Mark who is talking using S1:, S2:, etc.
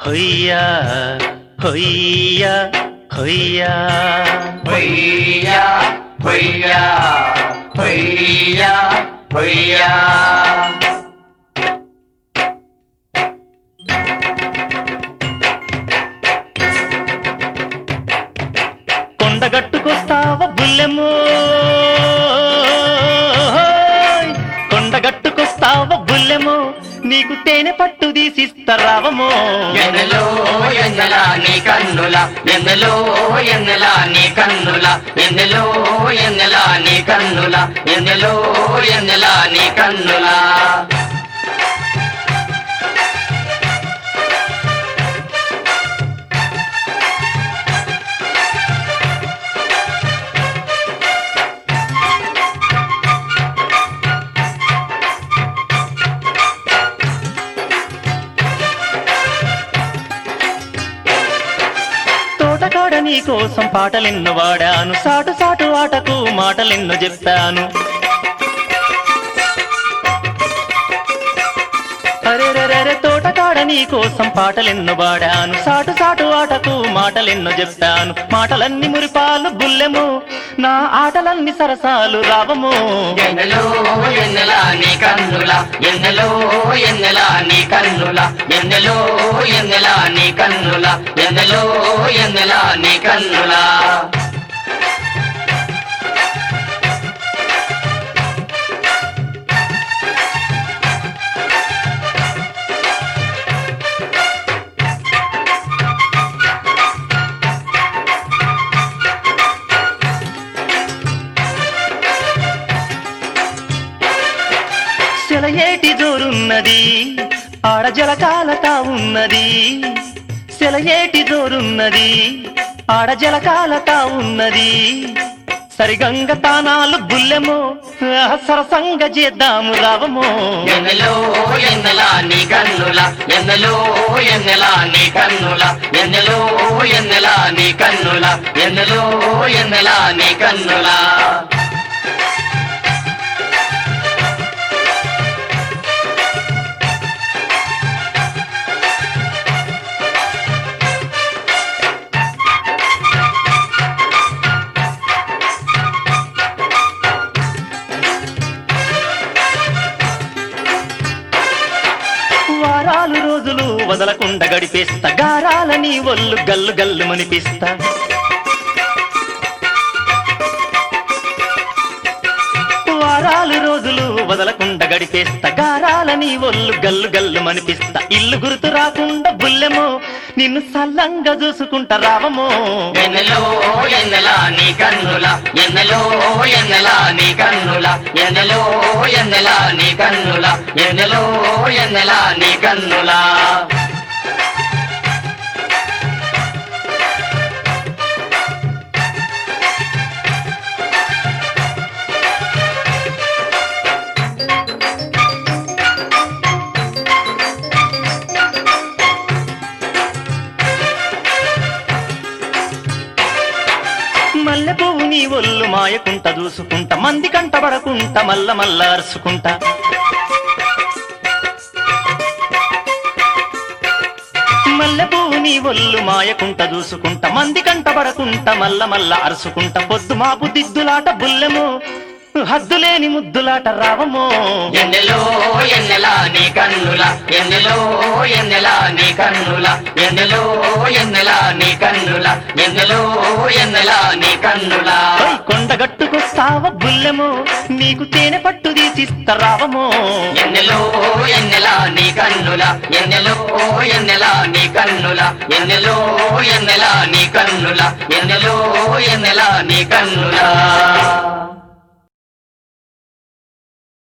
S1: హొయ్యా హొయ్యా హొయ్యా
S2: హొయ్యా హొయ్యా హొయ్యా హొయ్యా
S1: కొండగట్టుకొస్తావ బుల్లెమ్మో కొండగట్టుకొస్తావ బుల్లెమో నీకు తేనె పట్టు తీసిస్తరావమో
S2: ఎన్నెలో ఎన్నెల నీ కన్నుల ఎన్నెలో ఎన్నెల నీ కన్నుల ఎన్నెలో ఎన్నెల నీ కన్నుల ఎన్నెలో ఎన్నెల నీ కన్నుల
S1: తోటకాడ నీ కోసం పాటలెన్నో వాడాను సాటు సాటు ఆటకు మాటలెన్నో చెప్పాను అరెరెరెరె తోటకాడ నీ కోసం పాటలెన్నో వాడాను సాటు సాటు ఆటకు మాటలెన్నో చెప్పాను మాటలన్నీ మురిపాలు బుల్లెము నా ఆటలన్నీ సరసాలు రావము
S2: ఎన్నెలో ఎన్నెల నీ కన్నుల ఎన్నెలో ఎన్నెల నీ కన్నుల ఎన్నెలో ఎన్నెల నీ కన్నుల ఎన్నెలో ఎన్నెల నీ కన్నుల
S1: సెలయేటి జోరున్నది ఆడ జలకాలతా ఉన్నది సెలయేటి జోరున్నది ఆడ జలకాలతా ఉన్నది సరిగంగ తానాలు బుల్లెమో ఆ సరసంగ చేద్దాము రావమో
S2: ఎన్నెలో ఎన్నెల నీ కన్నుల ఎన్నెలో ఎన్నెల నీ కన్నుల ఎన్నెలో ఎన్నెల నీ కన్నుల ఎన్నెలో ఎన్నెల నీ కన్నుల
S1: వారాలు రోజులు వదలకుండా గడిపేస్తా గారాలని ఒళ్ళు గల్లు గల్లు మనిపిస్తా వారాలు రోజులు వదలకుండా గడిపేస్తా గారాలని ఒళ్ళు గల్లు గల్లు మనిపిస్తా ఇల్లు గుర్తు రాకుండా బుల్లెమో నిన్ను సల్లంగా చూసుకుంటా రావమో
S2: ఎన్నెలో ఎన్నెల నీ కన్నుల ఎన్నెలో ఎన్నెల నీ కన్నుల ఎన్నెలో ఎన్నెల నీ కన్నుల ఎన్నెలో ఎన్నెల నీ కన్నుల
S1: మల్లె పువ్వు నీ ఒళ్ళు మాయకుంట చూసుకుంటా మంది కంట పడకుంటా మల్ల మల్ల అరుచుకుంటా మల్లె పువ్వు నీ ఒళ్ళు మాయకుంట చూసుకుంటా మంది కంట పడకుంటా మల్ల మల్ల అరుచుకుంటా పొద్దు మాపు దిద్దులాట బుల్లెము హద్దులేని ముద్దులాట రావమో
S2: ఎన్నెలో ఎన్నెల నీ కన్నుల ఎన్నెలో ఎన్నెల నీ కన్నుల ఎన్నెలో ఎన్నెల నీ కన్నుల ఎన్నెలో ఎన్నెల నీ కన్నుల
S1: ఓయ్ కొండగట్టుకొస్తావ బుల్లెము నీకు తేనె పట్టు తీసిస్తా రావమో
S2: ఎన్నెలో ఎన్నెల నీ కన్నుల ఎన్నెలో ఎన్నెల నీ కన్నుల ఎన్నెలో ఎన్నెల నీ కన్నుల ఎన్నెలో ఎన్నెల నీ కన్నుల